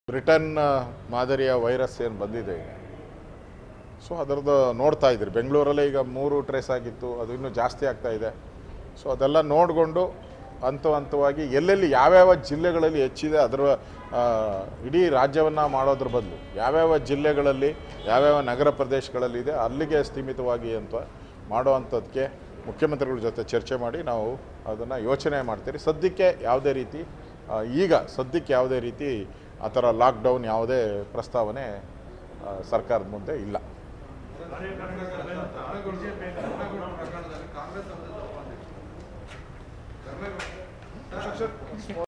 Britain ಮಾದರಿಯ virus ಏನು ಬಂದಿದೆ ಈಗ ಸೊ ಅದರದ್ದು ನೋಡ್ತಾ ಇದ್ದೀರಿ ಬೆಂಗಳೂರಲ್ಲೇ ಈಗ ಮೂರು ಟ್ರೇಸ್ ಆಗಿತ್ತು ಅದು ಇನ್ನೂ ಜಾಸ್ತಿ ಆಗ್ತಾ ಇದೆ ಸೊ ಅದೆಲ್ಲ ನೋಡಿಕೊಂಡು ಹಂತ ಹಂತವಾಗಿ ಎಲ್ಲೆಲ್ಲಿ ಯಾವ್ಯಾವ ಜಿಲ್ಲೆಗಳಲ್ಲಿ ಹೆಚ್ಚಿದೆ ಅದರ ಆ, ಇಡೀ ರಾಜ್ಯವನ್ನು ಮಾಡೋದ್ರ ಬದಲು ಯಾವ್ಯಾವ ಜಿಲ್ಲೆಗಳಲ್ಲಿ ಯಾವ್ಯಾವ ನಗರ ಪ್ರದೇಶಗಳಲ್ಲಿದೆ ಅಲ್ಲಿಗೆ ಸ್ಥೀಮಿತವಾಗಿ ಅಂತ ಮಾಡುವಂಥದ್ದಕ್ಕೆ ಮುಖ್ಯಮಂತ್ರಿಗಳ ಜೊತೆ ಚರ್ಚೆ ಮಾಡಿ ನಾವು ಅದನ್ನು ಯೋಚನೆ ಮಾಡ್ತೀರಿ ಸದ್ಯಕ್ಕೆ ಯಾವುದೇ ರೀತಿ ಆ, ಈಗ ಸದ್ಯಕ್ಕೆ ಯಾವುದೇ ರೀತಿ ಆ ಥರ ಲಾಕ್ಡೌನ್ ಯಾವುದೇ ಪ್ರಸ್ತಾವನೆ ಆ, ಸರ್ಕಾರದ ಮುಂದೆ ಇಲ್ಲ ಪ್ರಕರಣದಲ್ಲಿ ಕಾಂಗ್ರೆಸ್ ಅವರದ್ದು ತಪ್ಪಾಗಿದೆ.